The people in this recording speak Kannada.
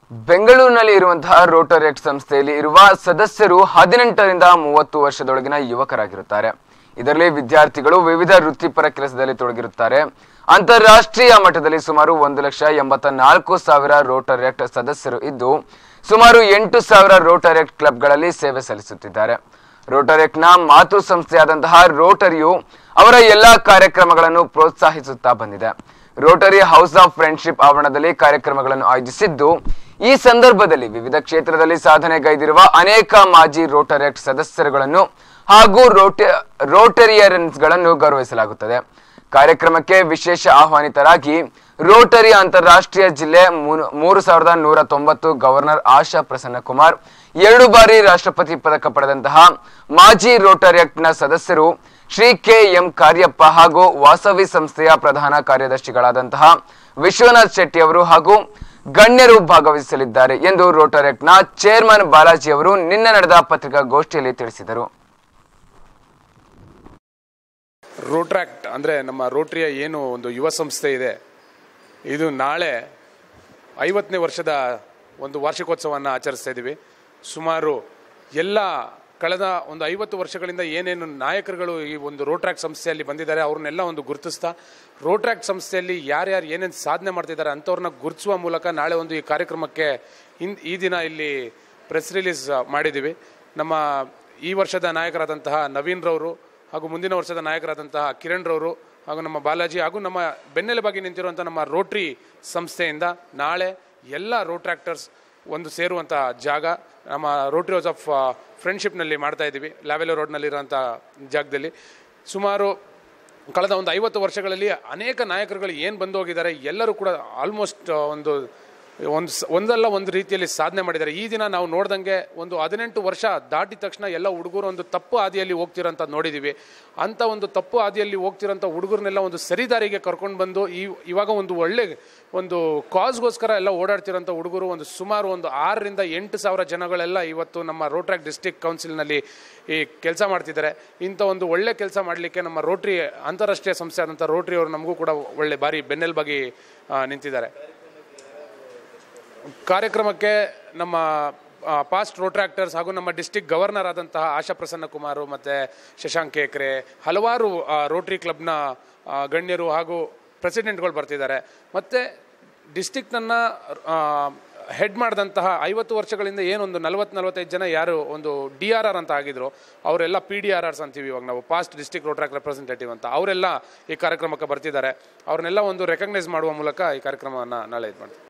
ಬೆಂಗಳೂರಿನಲ್ಲಿ ಇರುವಂತಹ ರೋಟರೆಕ್ಟ್ ಸಂಸ್ಥೆಯಲ್ಲಿ ಇರುವ ಸದಸ್ಯರು ಹದಿನೆಂಟರಿಂದ ಮೂವತ್ತು ವರ್ಷದೊಳಗಿನ ಯುವಕರಾಗಿರುತ್ತಾರೆ ಇದರಲ್ಲಿ ವಿದ್ಯಾರ್ಥಿಗಳು ವಿವಿಧ ವೃತ್ತಿಪರ ಕೆಲಸದಲ್ಲಿ ತೊಡಗಿರುತ್ತಾರೆ ಅಂತಾರಾಷ್ಟ್ರೀಯ ಮಟ್ಟದಲ್ಲಿ ಸುಮಾರು ಒಂದು ಲಕ್ಷ ಎಂಬತ್ತ ನಾಲ್ಕು ಸಾವಿರ ರೋಟರೆಕ್ಟ್ ಸದಸ್ಯರು ಇದ್ದು ಸುಮಾರು ಎಂಟು ಸಾವಿರ ರೋಟರೆಕ್ಟ್ ಕ್ಲಬ್ಗಳಲ್ಲಿ ಸೇವೆ ಸಲ್ಲಿಸುತ್ತಿದ್ದಾರೆ ರೋಟರೆಕ್ಟ್ನ ಮಾತೃ ಸಂಸ್ಥೆಯಾದಂತಹ ರೋಟರಿಯು ಅವರ ಎಲ್ಲಾ ಕಾರ್ಯಕ್ರಮಗಳನ್ನು ಪ್ರೋತ್ಸಾಹಿಸುತ್ತಾ ಬಂದಿದೆ ರೋಟರಿ ಹೌಸ್ ಆಫ್ ಫ್ರೆಂಡ್ಶಿಪ್ ಆವರಣದಲ್ಲಿ ಕಾರ್ಯಕ್ರಮಗಳನ್ನು ಆಯೋಜಿಸಿದ್ದು ಈ ಸಂದರ್ಭದಲ್ಲಿ ವಿವಿಧ ಕ್ಷೇತ್ರದಲ್ಲಿ ಸಾಧನೆಗೈದಿರುವ ಅನೇಕ ಮಾಜಿ ರೋಟರೆಕ್ಟ್ ಸದಸ್ಯರುಗಳನ್ನು ಹಾಗೂ ರೋಟ ರೋಟರಿಯನ್ಸ್ಗಳನ್ನು ಗೌರವಿಸಲಾಗುತ್ತದೆ ಕಾರ್ಯಕ್ರಮಕ್ಕೆ ವಿಶೇಷ ಆಹ್ವಾನಿತರಾಗಿ ರೋಟರಿ ಅಂತಾರಾಷ್ಟ್ರೀಯ ಜಿಲ್ಲೆ ಮೂರು- ಮೂರು ಸಾವಿರದ ನೂರ ತೊಂಬತ್ತು ಗವರ್ನರ್ ಆಶಾ ಪ್ರಸನ್ನ ಕುಮಾರ್ ಎರಡು ಬಾರಿ ರಾಷ್ಟ್ರಪತಿ ಪದಕ ಪಡೆದಂತಹ ಮಾಜಿ ರೋಟರಿಯಕ್ಟ್ನ ಸದಸ್ಯರು ಶ್ರೀ ಕೆ ಎಂ ಕಾರ್ಯಪ್ಪ ಹಾಗೂ ವಾಸವಿ ಸಂಸ್ಥೆಯ ಪ್ರಧಾನ ಕಾರ್ಯದರ್ಶಿಗಳಾದಂತಹ ವಿಶ್ವನಾಥ್ ಶೆಟ್ಟಿ ಅವರು ಹಾಗೂ ಗಣ್ಯರು ಭಾಗವಹಿಸಲಿದ್ದಾರೆ ಎಂದು ರೋಟರೆಕ್ಟ್ನ ಚೇರ್ಮನ್ ಬಾಲಾಜಿ ಅವರು ನಿನ್ನೆ ನಡೆದ ಪತ್ರಿಕಾಗೋಷ್ಠಿಯಲ್ಲಿ ತಿಳಿಸಿದರು ರೋಟ್ರಾಕ್ಟ್ ಅಂದರೆ ನಮ್ಮ ರೋಟ್ರಿಯ ಏನು ಒಂದು ಯುವ ಸಂಸ್ಥೆ ಇದೆ ಇದು ನಾಳೆ ಐವತ್ತನೇ ವರ್ಷದ ಒಂದು ವಾರ್ಷಿಕೋತ್ಸವವನ್ನು ಆಚರಿಸ್ತಾ ಇದ್ದೀವಿ ಸುಮಾರು ಎಲ್ಲ ಕಳೆದ ಒಂದು ಐವತ್ತು ವರ್ಷಗಳಿಂದ ಏನೇನು ನಾಯಕರುಗಳು ಈ ಒಂದು ರೋಟ್ರಾಕ್ಟ್ ಸಂಸ್ಥೆಯಲ್ಲಿ ಬಂದಿದ್ದಾರೆ ಅವ್ರನ್ನೆಲ್ಲ ಒಂದು ಗುರುತಿಸ್ತಾ ರೋಟ್ರಾಕ್ಟ್ ಸಂಸ್ಥೆಯಲ್ಲಿ ಯಾರ್ಯಾರು ಏನೇನು ಸಾಧನೆ ಮಾಡ್ತಿದ್ದಾರೆ ಅಂಥವ್ರನ್ನ ಗುರುತಿಸುವ ಮೂಲಕ ನಾಳೆ ಒಂದು ಈ ಕಾರ್ಯಕ್ರಮಕ್ಕೆ ಇನ್ ಈ ದಿನ ಇಲ್ಲಿ ಪ್ರೆಸ್ ರಿಲೀಸ್ ಮಾಡಿದ್ದೀವಿ ನಮ್ಮ ಈ ವರ್ಷದ ನಾಯಕರಾದಂತಹ ನವೀನ್ ರವರು ಹಾಗೂ ಮುಂದಿನ ವರ್ಷದ ನಾಯಕರಾದಂತಹ ಕಿರಣ್ ರವರು ಹಾಗೂ ನಮ್ಮ ಬಾಲಾಜಿ ಹಾಗೂ ನಮ್ಮ ಬೆನ್ನೆಲುಬಾಗಿ ನಿಂತಿರುವಂಥ ನಮ್ಮ ರೋಟ್ರಿ ಸಂಸ್ಥೆಯಿಂದ ನಾಳೆ ಎಲ್ಲ ರೋಟ್ರಾಕ್ಟರ್ಸ್ ಒಂದು ಸೇರುವಂಥ ಜಾಗ ನಮ್ಮ ರೋಟ್ರಿ ಹೌಸ್ ಆಫ್ ಫ್ರೆಂಡ್ಶಿಪ್ನಲ್ಲಿ ಮಾಡ್ತಾ ಇದ್ದೀವಿ ಲ್ಯಾವೆಲೋ ರೋಡ್ನಲ್ಲಿರುವಂಥ ಜಾಗದಲ್ಲಿ ಸುಮಾರು ಕಳೆದ ಒಂದು ಐವತ್ತು ವರ್ಷಗಳಲ್ಲಿ ಅನೇಕ ನಾಯಕರುಗಳು ಏನು ಬಂದು ಹೋಗಿದ್ದಾರೆ ಎಲ್ಲರೂ ಕೂಡ ಆಲ್ಮೋಸ್ಟ್ ಒಂದು ಒಂದು ಸ- ಒಂದಲ್ಲ ಒಂದು ರೀತಿಯಲ್ಲಿ ಸಾಧನೆ ಮಾಡಿದ್ದಾರೆ ಈ ದಿನ ನಾವು ನೋಡ್ದಂಗೆ ಒಂದು ಹದಿನೆಂಟು ವರ್ಷ ದಾಟಿದ ತಕ್ಷಣ ಎಲ್ಲ ಹುಡುಗರು ಒಂದು ತಪ್ಪು ಹಾದಿಯಲ್ಲಿ ಹೋಗ್ತಿರೋಂಥ ನೋಡಿದ್ದೀವಿ ಅಂಥ ಒಂದು ತಪ್ಪು ಹಾದಿಯಲ್ಲಿ ಹೋಗ್ತಿರೋಂಥ ಹುಡುಗರನ್ನೆಲ್ಲ ಒಂದು ಸರಿದಾರಿಗೆ ಕರ್ಕೊಂಡು ಬಂದು ಈ ಇವಾಗ ಒಂದು ಒಳ್ಳೆ ಒಂದು ಕಾಸ್ಗೋಸ್ಕರ ಎಲ್ಲ ಓಡಾಡ್ತಿರೋಂಥ ಹುಡುಗರು ಒಂದು ಸುಮಾರು ಒಂದು ಆರರಿಂದ ಎಂಟು ಸಾವಿರ ಜನಗಳೆಲ್ಲ ಇವತ್ತು ನಮ್ಮ ರೋಟ್ರಾಕ್ ಡಿಸ್ಟಿಕ್ ಕೌನ್ಸಿಲ್ನಲ್ಲಿ ಈ ಕೆಲಸ ಮಾಡ್ತಿದ್ದಾರೆ ಇಂಥ ಒಂದು ಒಳ್ಳೆ ಕೆಲಸ ಮಾಡಲಿಕ್ಕೆ ನಮ್ಮ ರೋಟ್ರಿ ಅಂತಾರಾಷ್ಟ್ರೀಯ ಸಂಸ್ಥೆ ಆದಂಥ ರೋಟ್ರಿ ಅವರು ನಮಗೂ ಕೂಡ ಒಳ್ಳೆ ಬಾರಿ ಬೆನ್ನೆಲುಬಾಗಿ ಆ, ನಿಂತಿದ್ದಾರೆ ಕಾರ್ಯಕ್ರಮಕ್ಕೆ ನಮ್ಮ ಪಾಸ್ಟ್ ರೋಟ್ರಾಕ್ಟರ್ಸ್ ಹಾಗೂ ನಮ್ಮ ಡಿಸ್ಟಿಕ್ ಗವರ್ನರ್ ಆದಂತಹ ಆಶಾ ಪ್ರಸನ್ನ ಕುಮಾರು ಮತ್ತು ಶಶಾಂಕ್ ಕೇಕ್ರೆ ಹಲವಾರು ಆ, ರೋಟ್ರಿ ಕ್ಲಬ್ನ ಆ, ಗಣ್ಯರು ಹಾಗೂ ಪ್ರೆಸಿಡೆಂಟ್ಗಳು ಬರ್ತಿದ್ದಾರೆ ಮತ್ತು ಡಿಸ್ಟಿಕ್ನನ್ನು ಹೆಡ್ ಮಾಡಿದಂತಹ ಐವತ್ತು ವರ್ಷಗಳಿಂದ ಏನೊಂದು ನಲವತ್ತು ನಲವತ್ತೈದು ಜನ ಯಾರು ಒಂದು ಡಿ ಆರ್ ಆರ್ ಅಂತ ಆಗಿದ್ರು ಅವರೆಲ್ಲ ಪಿ ಡಿ ಆರ್ ಆರ್ಸ್ ಅಂತೀವಿ ಇವಾಗ ನಾವು ಪಾಸ್ಟ್ ಡಿಸ್ಟಿಕ್ ರೋಟ್ರಾಕ್ ರೆಪ್ರೆಸೆಂಟೇಟಿವ್ ಅಂತ ಅವರೆಲ್ಲ ಈ ಕಾರ್ಯಕ್ರಮಕ್ಕೆ ಬರ್ತಿದ್ದಾರೆ ಅವ್ರನ್ನೆಲ್ಲ ಒಂದು ರೆಕಗ್ನೈಸ್ ಮಾಡುವ ಮೂಲಕ ಈ ಕಾರ್ಯಕ್ರಮವನ್ನು ನಾಳೆ ಇದು ಮಾಡ್ತೀವಿ